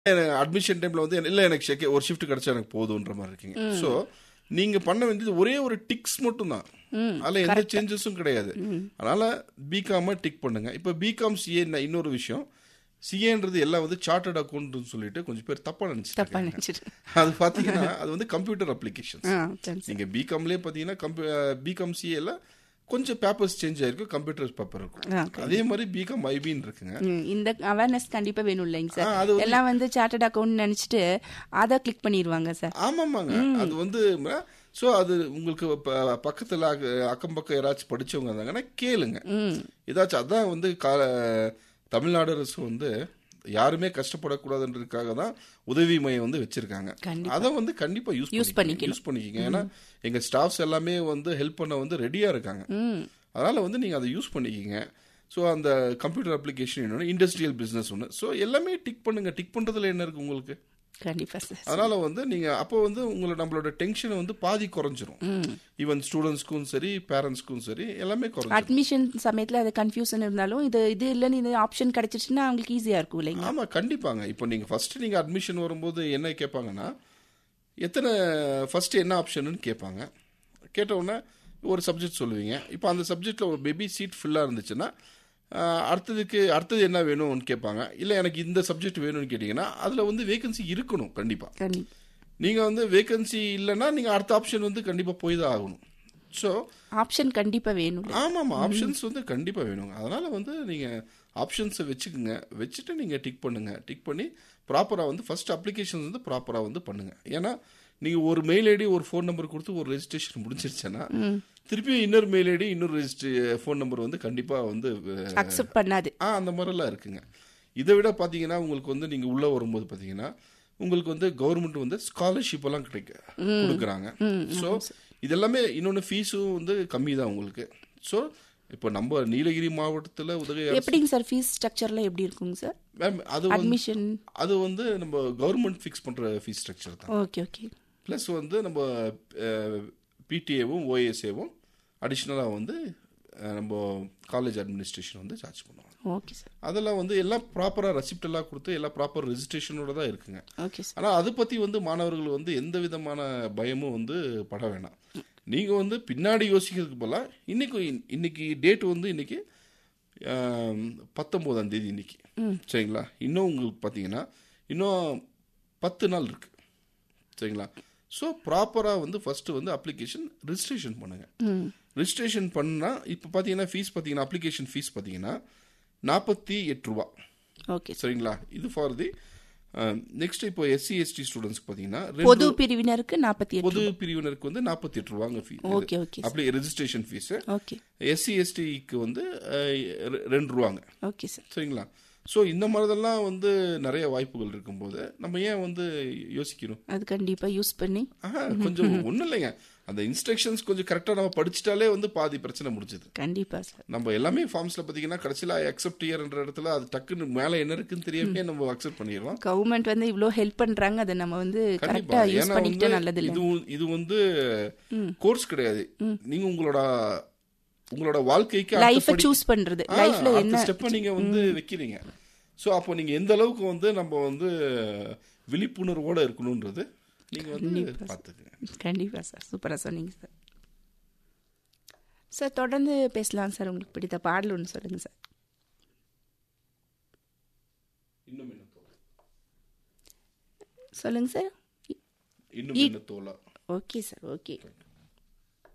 Admission டைம்ல வந்து இல்லை எனக்கு செக் ஒரு ஷிஃப்ட் கிடைச்சா எனக்கு போதுன்ற மாதிரி இருக்கீங்க ஸோ நீங்க பண்ண வேண்டியது ஒரே ஒரு டிக்ஸ் மட்டும் தான் அதில் எந்த சேஞ்சஸும் கிடையாது அதனால பிகாம டிக் பண்ணுங்க இப்போ பிகாம் சிஏ இன்னொரு விஷயம் சிஏன்றது எல்லாம் வந்து சார்ட்டர்ட் அக்கௌண்ட்னு சொல்லிட்டு கொஞ்சம் பேர் தப்பா தப்பா நினைச்சிட்டு நினைச்சிட்டு அது பாத்தீங்கன்னா அது வந்து கம்ப்யூட்டர் அப்ளிகேஷன் ஆ சரி சார் நீங்க பிகாம்லயே பாத்தீங்கன்னா கம்ப்யூ பிகாம் சிஏல கொஞ்சம் பேப்பர்ஸ் சேஞ்ச் ஆயிருக்கும் கம்ப்யூட்டர் பேப்பர் இருக்கும் ஆ, அதே மாதிரி பிகாம் ஐபின்னு இருக்குங்க ம், இந்த அவேர்னஸ் கண்டிப்பா வேணும் இல்லைங்க ஆ, சார் அது வந்து- எல்லாம் வந்து சார்ட்டர்ட் அக்கௌண்ட் நினைச்சிட்டு அதை கிளிக் பண்ணிடுவாங்க சார் ஆமாமாங்க அது வந்து ஸோ அது உங்களுக்கு ப- பக்கத்துல அக்க- அக்கம் பக்கம் யாராச்சும் படிச்சவங்க இருந்தாங்கன்னா கேளுங்க ம் ஏதாச்சும் அதான் வந்து கால தமிழ்நாடு அரசு வந்து யாருமே கஷ்டப்படக்கூடாதுன்றதுக்காக தான் உதவி மையம் வந்து வச்சிருக்காங்க கண்டிப்பா. அதை வந்து கண்டிப்பா யூஸ் Use பண்ணிக்கணும். யூஸ் பண்ணிக்கங்க ஏன்னா எங்க ஸ்டாஃப்ஸ் எல்லாமே வந்து ஹெல்ப் பண்ண வந்து ரெடியா இருக்காங்க ம் அதனால வந்து நீங்க அதை யூஸ் பண்ணிக்கிங்க ஸோ அந்த கம்ப்யூட்டர் அப்ளிகேஷன் இன்னொன்று இண்டஸ்ட்ரியல் பிசினஸ் ஒன்று ஸோ எல்லாமே டிக் பண்ணுங்க டிக் பண்றதுல என்ன இருக்கு உங்களுக்கு கண்டிப்பா சார் அதனால வந்து நீங்க அப்போ வந்து உங்களை நம்மளோட டென்ஷன் வந்து பாதி குறைஞ்சிரும் ஈவன் ஸ்டூடெண்ட்ஸ்க்கும் சரி பேரண்ட்ஸ்க்கும் சரி எல்லாமே குறைஞ்சிரும் அட்மிஷன் சமயத்துல அது கன்ஃபியூஷன் இருந்தாலும் இது இது இல்லைன்னு இது ஆப்ஷன் கிடைச்சிச்சுன்னா அவங்களுக்கு ஈஸியா இருக்கும் இல்லைங்க ஆமா கண்டிப்பாங்க இப்போ நீங்க ஃபர்ஸ்ட் நீங்க அட்மிஷன் வரும்போது என்ன கேட்பாங்கன்னா எத்தனை ஃபர்ஸ்ட் என்ன ஆப்ஷன்னு கேட்பாங்க கேட்ட உடனே ஒரு சப்ஜெக்ட் சொல்லுவீங்க இப்போ அந்த சப்ஜெக்ட்ல ஒரு பேபி சீட் ஃபுல்லா இருந்துச்சுன்னா ஆஹ், அடுத்ததுக்கு அடுத்தது என்ன வேணும்னு கேட்பாங்க இல்லை எனக்கு இந்த சப்ஜெக்ட் வேணும்னு கேட்டிங்கன்னா அதில் வந்து வேகன்சி இருக்கணும் கண்டிப்பாக கண்டி நீங்கள் வந்து வேகன்சி இல்லைன்னா நீங்கள் அடுத்த ஆப்ஷன் வந்து கண்டிப்பாக போய் தான் ஆகணும் ஸோ ஆப்ஷன் கண்டிப்பா வேணும் ஆமாம் ஆப்ஷன்ஸ் வந்து கண்டிப்பாக வேணுங்க அதனால் வந்து நீங்கள் ஆப்ஷன்ஸை வச்சுக்கோங்க வச்சுட்டு நீங்கள் டிக் பண்ணுங்க டிக் பண்ணி ப்ராப்பராக வந்து ஃபர்ஸ்ட் அப்ளிகேஷன் வந்து ப்ராப்பராக வந்து பண்ணுங்க ஏன்னா நீங்கள் ஒரு மெயில் ஐடி ஒரு ஃபோன் நம்பர் கொடுத்து ஒரு ரெஜிஸ்ட்ரேஷன் முடிஞ்சிருச்சுன்னா திருப்பியும் இன்னொரு மெயில் ஐடி இன்னொரு ரெஜிஸ்ட்ரே ஃபோன் நம்பர் வந்து கண்டிப்பாக வந்து அஹ், அக்செப்ட் பண்ணாது ஆ அந்த மாதிரிலாம் இருக்குங்க இதை விட பார்த்தீங்கன்னா உங்களுக்கு வந்து நீங்கள் உள்ளே வரும்போது பார்த்தீங்கன்னா உங்களுக்கு வந்து கவர்மெண்ட் வந்து ஸ்காலர்ஷிப் எல்லாம் கிடைக்க கொடுக்குறாங்க ஸோ இதெல்லாமே இன்னொன்று ஃபீஸும் வந்து கம்மி தான் உங்களுக்கு ஸோ இப்போ நம்ம நீலகிரி மாவட்டத்தில் உதவி எப்படிங்க சார் ஃபீஸ் ஸ்ட்ரக்சர்ல எப்படி இருக்குங்க சார் மேம் அது வந்து அட்மிஷன் அது வந்து நம்ம கவர்மெண்ட் ஃபிக்ஸ் பண்ணுற ஃபீஸ் ஸ்ட்ரக்சர் தான் ஓகே ஓகே ப்ளஸ் வந்து நம்ம பிடிஏவும் ஓஎஸ்ஏவும் அடிஷ்னலாக வந்து அஹ், நம்ம காலேஜ் அட்மினிஸ்ட்ரேஷன் வந்து சார்ஜ் பண்ணுவாங்க ஓகே சார் அதெல்லாம் வந்து எல்லாம் ப்ராப்பராக ரெசிப்ட் எல்லாம் கொடுத்து எல்லாம் ப்ராப்பர் ரெஜிஸ்ட்ரேஷனோட தான் இருக்குங்க ஓகே சார் ஆனால் அதை பற்றி வந்து மாணவர்கள் வந்து எந்த விதமான பயமும் வந்து பட வேணாம் நீங்கள் வந்து பின்னாடி யோசிக்கிறதுக்கு போல இன்னைக்கு இன்னைக்கு டேட் வந்து இன்னைக்கு ஆம், பத்தொன்பதாம் தேதி இன்னைக்கு சரிங்களா இன்னும் உங்களுக்கு பார்த்தீங்கன்னா இன்னும் பத்து நாள் இருக்கு சரிங்களா ஸோ ப்ராப்பராக வந்து ஃபர்ஸ்ட் வந்து அப்ளிகேஷன் ரெஜிஸ்ட்ரேஷன் பண்ணுங்க ரெஜிஸ்ட்ரேஷன் பண்ணால் இப்போ பார்த்தீங்கன்னா ஃபீஸ் பார்த்தீங்கன்னா அப்ளிகேஷன் ஃபீஸ் பார்த்தீங்கன்னா நாற்பத்தி எட்டு ரூபா ஓகே சரிங்களா இது ஃபார் தி நெக்ஸ்ட் இப்போ எஸ்சி எஸ்டி ஸ்டூடெண்ட்ஸ்க்கு பார்த்தீங்கன்னா பொது ரெண்டு பிரிவினருக்கு நாற்பத்தி எட்டு பொது பிரிவினருக்கு வந்து நாற்பத்தி எட்டு ரூபாங்க ஃபீ ஓகே ஓகே அப்படி ரெஜிஸ்ட்ரேஷன் ஃபீஸ் ஓகே எஸ்சி எஸ்டிக்கு வந்து அஹ், ரெ- ரெண்டு ரூபாங்க ஓகே சார் சரிங்களா ஸோ இந்த மாதிரிதெல்லாம் வந்து நிறைய வாய்ப்புகள் இருக்கும்போது நம்ம ஏன் வந்து யோசிக்கணும் அது கண்டிப்பா யூஸ் பண்ணி ஆஹா, கொஞ்சம் ஒன்றும் இல்லைங்க அந்த இன்ஸ்ட்ரக்ஷன்ஸ் கொஞ்சம் கரெக்டாக நம்ம படிச்சிட்டாலே வந்து பாதி பிரச்சனை முடிஞ்சது கண்டிப்பா சார் நம்ம எல்லாமே ஃபார்ம்ஸ்ல பார்த்தீங்கன்னா கடைசியில் அக்செப்ட் இயர்ன்ற இடத்துல அது டக்குன்னு மேலே என்ன இருக்குன்னு தெரியாமே நம்ம அக்செப்ட் பண்ணிடுறோம் கவர்மெண்ட் வந்து இவ்ளோ ஹெல்ப் பண்றாங்க அதை நம்ம வந்து கண்டிப்பா கரெக்டா யூஸ் ஏன்னா பண்ணிக்கிட்டா வந்து நல்லது இல்லை இது இது வந்து கோர்ஸ் கிடையாது நீங்க உங்களோட உங்களோட வாழ்க்கைக்கு லைஃப அடுத்தபடி- சூஸ் பண்றது ஆ, லைஃப்ல அடுத்த என்ன ஸ்டெப்பை நீங்க வந்து வைக்கிறீங்க சோ அப்போ நீங்க எந்த அளவுக்கு வந்து நம்ம வந்து விழிப்புணர்வோட இருக்கணும்ன்றது நீங்க வந்து பாத்துக்கங்க கண்டிப்பா சார் சூப்பரா சொன்னீங்க சார் சார் தொடர்ந்து பேசலாம் சார் உங்களுக்கு பிடித்த பாடல் ஒன்று சொல்லுங்க சார் இன்னும் என்ன தோலா சொல்லுங்க சார் இன்னும் என்ன தோலா ஓகே சார் ஓகே